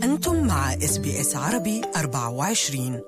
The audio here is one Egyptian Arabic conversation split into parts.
أنتم مع اس بي اس عربي 24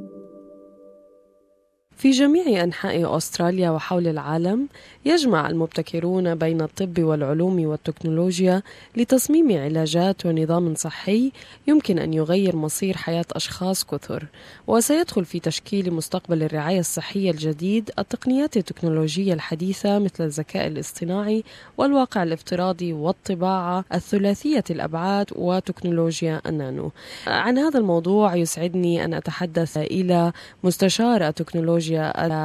في جميع أنحاء أستراليا وحول العالم يجمع المبتكرون بين الطب والعلوم والتكنولوجيا لتصميم علاجات ونظام صحي يمكن أن يغير مصير حياة أشخاص كثر وسيدخل في تشكيل مستقبل الرعاية الصحية الجديد التقنيات التكنولوجية الحديثة مثل الذكاء الاصطناعي والواقع الافتراضي والطباعة الثلاثية الأبعاد وتكنولوجيا النانو عن هذا الموضوع يسعدني أن أتحدث إلى مستشار التكنولوجيا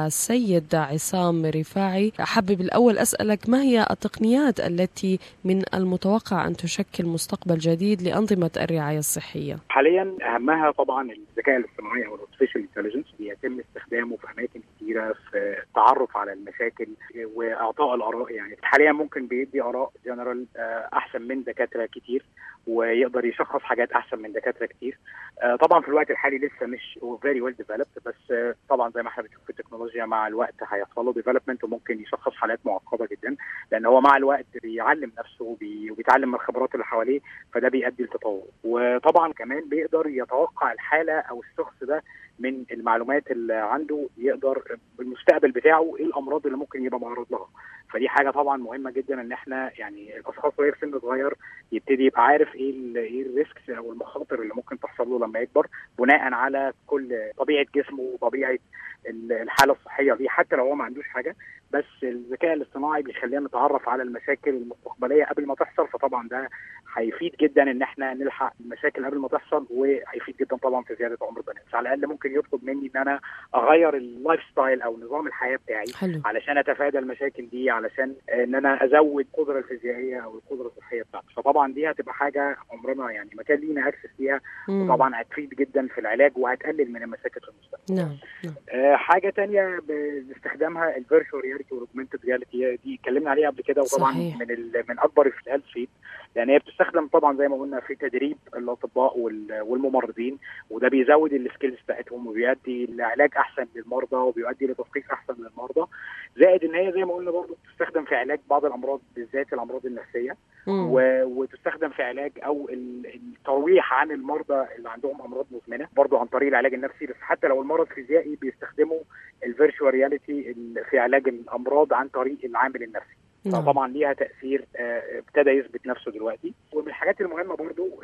السيد عصام رفاعي أحب الأول أسألك ما هي التقنيات التي من المتوقع أن تشكل مستقبل جديد لأنظمة الرعاية الصحية حاليا اهمها طبعا الذكاء الاصطناعي او الارتفيشال انتليجنس بيتم استخدامه في اماكن كثيره في التعرف على المشاكل واعطاء الاراء يعني حاليا ممكن بيدي اراء جنرال احسن من دكاتره كتير ويقدر يشخص حاجات احسن من دكاتره كتير طبعا في الوقت الحالي لسه مش فيري ويل ديفلوبد بس طبعا زي ما احنا بنشوف في التكنولوجيا مع الوقت هيحصل له ديفلوبمنت وممكن يشخص حالات معقده جدا لان هو مع الوقت بيعلم نفسه وبيتعلم من الخبرات اللي حواليه فده بيؤدي لتطور وطبعا كمان بيقدر يتوقع الحاله او الشخص ده من المعلومات اللي عنده يقدر المستقبل بتاعه ايه الامراض اللي ممكن يبقى معرض لها فدي حاجه طبعا مهمه جدا ان احنا يعني الاشخاص وهي في سن صغير يبتدي يبقى عارف ايه ايه الريسكس او المخاطر اللي ممكن تحصل له لما يكبر بناء على كل طبيعه جسمه وطبيعه الحاله الصحيه دي حتى لو هو ما عندوش حاجه بس الذكاء الاصطناعي بيخلينا نتعرف على المشاكل المستقبليه قبل ما تحصل فطبعا ده هيفيد جدا ان احنا نلحق المشاكل قبل ما تحصل وهيفيد جدا طبعا في زياده عمر البني على الاقل ممكن يطلب مني ان انا اغير اللايف ستايل او نظام الحياه بتاعي حلو. علشان اتفادى المشاكل دي علشان ان انا ازود القدره الفيزيائيه او القدره الصحيه بتاعتي فطبعا دي هتبقى حاجه عمرنا يعني ما كان لينا اكسس ليها وطبعا هتفيد جدا في العلاج وهتقلل من المشاكل في المستقبل نعم نعم آه حاجه تانية باستخدامها الفيرتشوال رياليتي والاوجمنتد رياليتي دي اتكلمنا عليها قبل كده وطبعا صحيح. من ال من اكبر الهيلث فيد لان هي بتستخدم طبعا زي ما قلنا في تدريب الاطباء والممرضين وده بيزود السكيلز بتاعتهم وبيؤدي لعلاج احسن للمرضى وبيؤدي لتشخيص احسن للمرضى زائد ان هي زي ما قلنا برضه بتستخدم في علاج بعض الامراض بالذات الامراض النفسيه و... وتستخدم في علاج او الترويح عن المرضى اللي عندهم امراض مزمنه برضه عن طريق العلاج النفسي بس حتى لو المرض فيزيائي بيستخدموا الفيرتشوال رياليتي في علاج الامراض عن طريق العامل النفسي نعم. طبعا ليها تاثير ابتدى يثبت نفسه دلوقتي ومن الحاجات المهمه برضو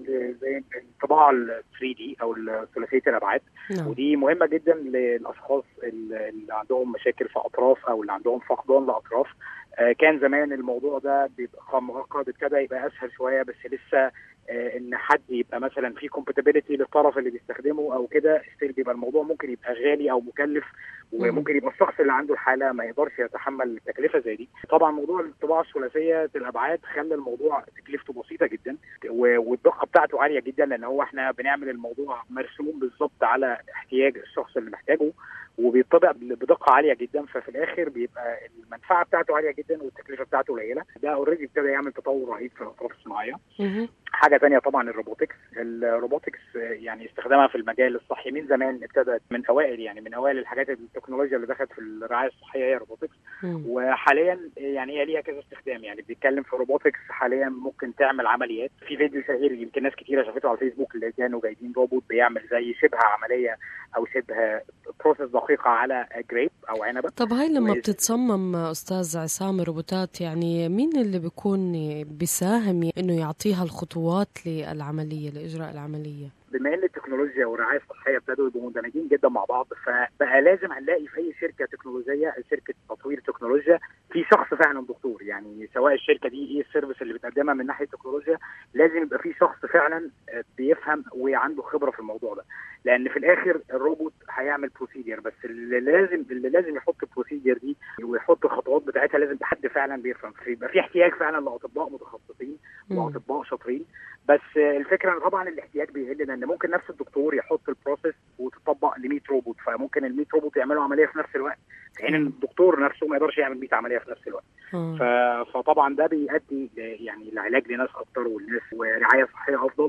زي الطباعه ال 3 دي او ثلاثيه الابعاد نعم. ودي مهمه جدا للاشخاص اللي عندهم مشاكل في اطراف او اللي عندهم فقدان لاطراف كان زمان الموضوع ده بيبقى معقد ابتدى يبقى اسهل شويه بس لسه ان حد يبقى مثلا في كومباتيبلتي للطرف اللي بيستخدمه او كده ستيل بيبقى الموضوع ممكن يبقى غالي او مكلف وممكن يبقى الشخص اللي عنده الحاله ما يقدرش يتحمل تكلفه زي دي طبعا موضوع الطباعه الثلاثيه الابعاد خلى الموضوع تكلفته بسيطه جدا والدقه بتاعته عاليه جدا لان هو احنا بنعمل الموضوع مرسوم بالظبط على احتياج الشخص اللي محتاجه وبيطبع بدقه عاليه جدا ففي الاخر بيبقى المنفعه بتاعته عاليه جدا والتكلفه بتاعته قليله ده اوريدي ابتدى يعمل تطور رهيب في الاطراف الصناعيه حاجه ثانيه طبعا الروبوتكس الروبوتكس يعني استخدامها في المجال الصحي من زمان ابتدت من اوائل يعني من اوائل الحاجات التكنولوجيا اللي دخلت في الرعايه الصحيه هي الروبوتكس وحاليا يعني هي ليها كذا استخدام يعني بيتكلم في الروبوتكس حاليا ممكن تعمل عمليات في فيديو شهير يمكن ناس كتيره شافته على الفيسبوك اللي كانوا جايبين روبوت بيعمل زي شبه عمليه او شبه بروسيس دقيقه على جريب او عنبه طب هاي لما بتتصمم استاذ عصام روبوتات يعني مين اللي بيكون بيساهم انه يعطيها الخطوات للعمليه لاجراء العمليه بما ان التكنولوجيا والرعايه الصحيه ابتدوا يبقوا مندمجين جدا مع بعض فبقى لازم هنلاقي في اي شركه تكنولوجيه شركه تطوير تكنولوجيا في شخص فعلا دكتور يعني سواء الشركه دي ايه السيرفيس اللي بتقدمها من ناحيه التكنولوجيا لازم يبقى في شخص فعلا بيفهم وعنده خبره في الموضوع ده لان في الاخر الروبوت هيعمل بروسيدير بس اللي لازم اللي لازم يحط البروسيدير دي ويحط الخطوات بتاعتها لازم حد فعلا بيفهم فيبقى في احتياج فعلا لاطباء متخصصين واطباء شاطرين بس الفكره طبعا الاحتياج بيقل لان ممكن نفس الدكتور يحط البروسيس وتطبق ل 100 روبوت فممكن ال 100 روبوت يعملوا عمليه في نفس الوقت في حين ان الدكتور نفسه ما يقدرش يعمل 100 عمليه في نفس الوقت ف... فطبعا ده بيؤدي يعني لعلاج لناس اكتر والناس ورعايه صحيه افضل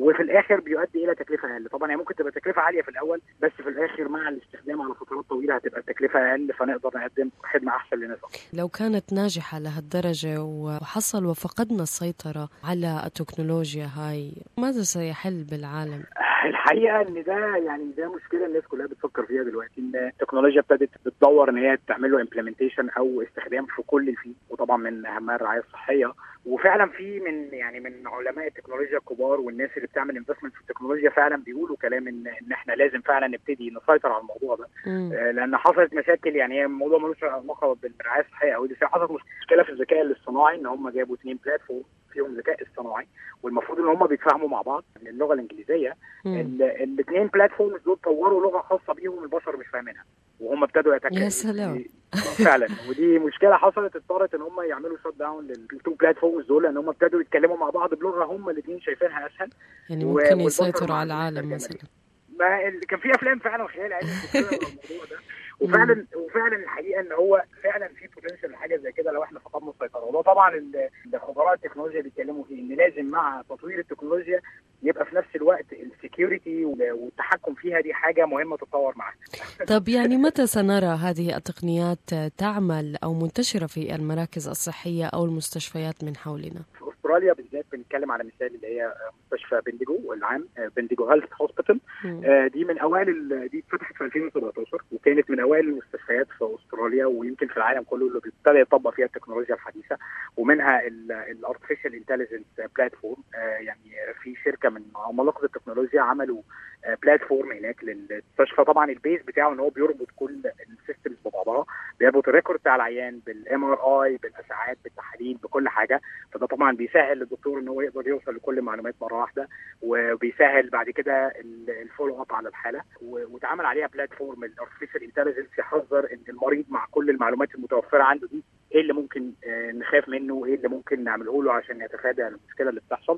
وفي الاخر بيؤدي الى تكلفه اقل طبعا هي ممكن تبقى تكلفه عاليه في الاول بس في الاخر مع الاستخدام على فترات طويله هتبقى التكلفه اقل فنقدر نقدم خدمه احسن للناس لو كانت ناجحه لهالدرجه وحصل وفقدنا السيطره على التكنولوجيا هاي ماذا سيحل بالعالم؟ الحقيقه ان ده يعني ده مشكله الناس كلها بتفكر فيها دلوقتي ان التكنولوجيا ابتدت بتدور ان هي تعمل له امبلمنتيشن او استخدام في كل الفيد وطبعا من اهمها الرعايه الصحيه وفعلا في من يعني من علماء التكنولوجيا الكبار والناس اللي بتعمل انفستمنت في التكنولوجيا فعلا بيقولوا كلام ان ان احنا لازم فعلا نبتدي نسيطر على الموضوع ده آه لان حصلت مشاكل يعني هي الموضوع ملوش علاقه بالرعايه الصحيه او دي حصلت مشكله في الذكاء الاصطناعي ان هم جابوا اثنين بلاتفورم فيهم ذكاء اصطناعي والمفروض ان هم بيتفاهموا مع بعض من اللغه الانجليزيه الاثنين بلاتفورمز دول طوروا لغه خاصه بيهم البشر مش فاهمينها وهم ابتدوا يتكلموا يا سلام فعلا ودي مشكله حصلت اضطرت ان هم يعملوا شوت داون للتو بلاتفورمز دول لان هم ابتدوا يتكلموا مع بعض بلغه هم الاثنين شايفينها اسهل يعني ممكن يسيطروا على العالم مثلا ما كان في افلام فعلا خيال علمي الموضوع ده وفعلا وفعلا الحقيقه ان هو فعلا في بوتنشال لحاجه زي كده لو احنا فقدنا السيطره وده طبعا خبراء التكنولوجيا بيتكلموا فيه ان لازم مع تطوير التكنولوجيا يبقى في نفس الوقت السكيورتي والتحكم فيها دي حاجه مهمه تتطور معاها. طب يعني متى سنرى هذه التقنيات تعمل او منتشره في المراكز الصحيه او المستشفيات من حولنا؟ في استراليا بالذات بنتكلم على مثال اللي هي مستشفى بندجو العام بندجو هيلث هوسبيتال دي من اوائل دي اتفتحت في 2017 وكانت من اوائل المستشفيات في استراليا ويمكن في العالم كله اللي ابتدى يطبق فيها التكنولوجيا الحديثه ومنها الارتفيشال انتليجنس بلاتفورم يعني في شركه من عمالقه التكنولوجيا عملوا بلاتفورم هناك للمستشفى طبعا البيز بتاعه ان هو بيربط كل السيستمز ببعضها بيربط الريكورد بتاع العيان بالام ار اي بالاشعاعات بالتحاليل بكل حاجه فده طبعا بيسهل للدكتور ان هو يقدر يوصل لكل المعلومات مره واحده وبيسهل بعد كده الفولو اب على الحاله واتعمل عليها بلاتفورم الارتفيشال انتليجنس يحذر ان المريض مع كل المعلومات المتوفره عنده دي ايه اللي ممكن نخاف منه وايه اللي ممكن نعمله له عشان يتفادى المشكله اللي بتحصل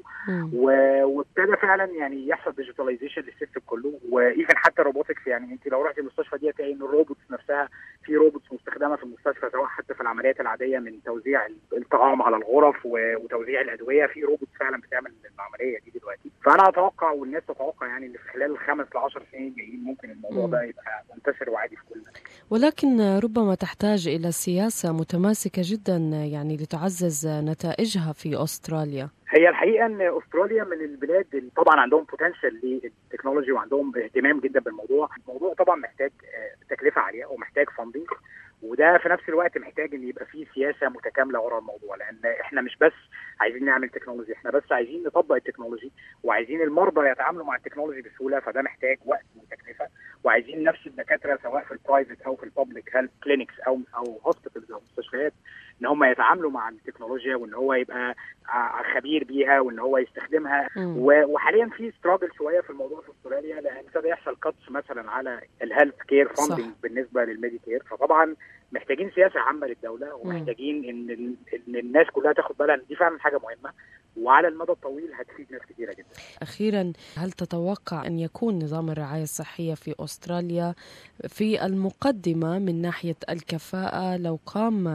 وابتدى فعلا يعني يحصل ديجيتاليزيشن للسيستم كله وايفن حتى روبوتكس يعني انت لو رحتي المستشفى دي هتلاقي ان الروبوتس نفسها في روبوتس مستخدمه في المستشفى سواء حتى في العمليات العاديه من توزيع الطعام على الغرف وتوزيع الادويه في روبوتس فعلا بتعمل العمليه دي دلوقتي فانا اتوقع والناس تتوقع يعني ان في خلال الخمس ل 10 سنين جايين ممكن الموضوع ده يبقى منتشر وعادي في كل مكان ولكن ربما تحتاج الى سياسه متماسكه جدا يعني لتعزز نتائجها في استراليا هي الحقيقه ان استراليا من البلاد اللي طبعا عندهم بوتنشال للتكنولوجي وعندهم اهتمام جدا بالموضوع، الموضوع طبعا محتاج تكلفه عاليه ومحتاج فاندنج وده في نفس الوقت محتاج ان يبقى فيه سياسه متكامله ورا الموضوع لان احنا مش بس عايزين نعمل تكنولوجي احنا بس عايزين نطبق التكنولوجي وعايزين المرضى يتعاملوا مع التكنولوجي بسهوله فده محتاج وقت وتكلفه وعايزين نفس الدكاتره سواء في البرايفت او في الببليك هيلث كلينكس او او هوسبيتالز او مستشفيات ان هم يتعاملوا مع التكنولوجيا وان هو يبقى خبير بيها وان هو يستخدمها وحاليا في ستراجل شويه في الموضوع في استراليا لان ابتدى يحصل كاتس مثلا على الهيلث كير فاندنج بالنسبه للميديكير فطبعا محتاجين سياسه عامه للدوله ومحتاجين ان ان الناس كلها تاخد بالها ان دي فعلا حاجه مهمه وعلى المدى الطويل هتفيد ناس كثيره جدا. اخيرا هل تتوقع ان يكون نظام الرعايه الصحيه في استراليا في المقدمه من ناحيه الكفاءه لو قام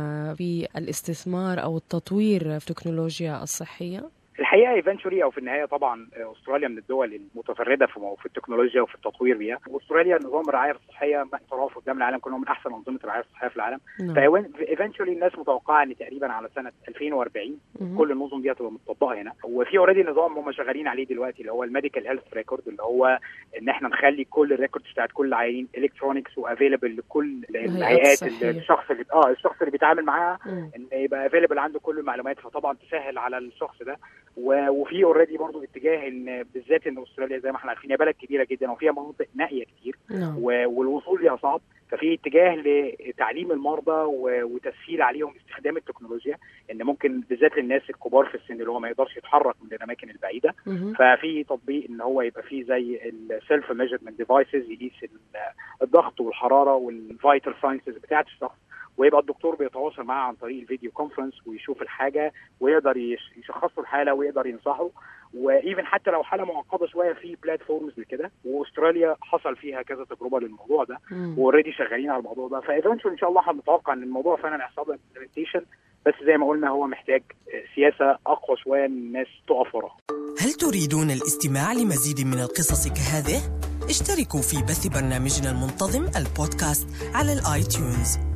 بالاستثمار او التطوير في التكنولوجيا الصحيه؟ الحقيقه ايفنشولي او في النهايه طبعا استراليا من الدول المتفرده في في التكنولوجيا وفي التطوير بيها واستراليا نظام الرعايه الصحيه اعتراف قدام العالم كله من احسن انظمه الرعايه الصحيه في العالم فايفنشولي الناس متوقعه ان تقريبا على سنه 2040 مم. كل النظم دي هتبقى متطبقه هنا وفي اوريدي نظام هم شغالين عليه دلوقتي اللي هو الميديكال هيلث ريكورد اللي هو ان احنا نخلي كل الريكوردز بتاعت كل العيانين الكترونكس وافيلبل لكل الهيئات الشخص اللي اه الشخص اللي بيتعامل معاها ان يبقى افيلبل عنده كل المعلومات فطبعا تسهل على الشخص ده وفي اوريدي برضه اتجاه ان بالذات ان استراليا زي ما احنا عارفين هي بلد كبيره جدا وفيها مناطق نائيه كتير نعم. والوصول ليها صعب ففي اتجاه لتعليم المرضى وتسهيل عليهم استخدام التكنولوجيا ان ممكن بالذات للناس الكبار في السن اللي هو ما يقدرش يتحرك من الاماكن البعيده مهم. ففي تطبيق ان هو يبقى فيه زي السيلف ميجرمنت ديفايسز يقيس الضغط والحراره والفيتال ساينسز بتاعت الشخص ويبقى الدكتور بيتواصل معاه عن طريق الفيديو كونفرنس ويشوف الحاجه ويقدر يشخص له الحاله ويقدر ينصحه وايفن حتى لو حاله معقده شويه في بلاتفورمز لكده واستراليا حصل فيها كذا تجربه للموضوع ده مم. واوريدي شغالين على الموضوع ده فايفنشول ان شاء الله هنتوقع ان الموضوع فعلا هيحصل له implementation بس زي ما قلنا هو محتاج سياسه اقوى شويه ان الناس تقف وراه هل تريدون الاستماع لمزيد من القصص كهذه اشتركوا في بث برنامجنا المنتظم البودكاست على الاي تيونز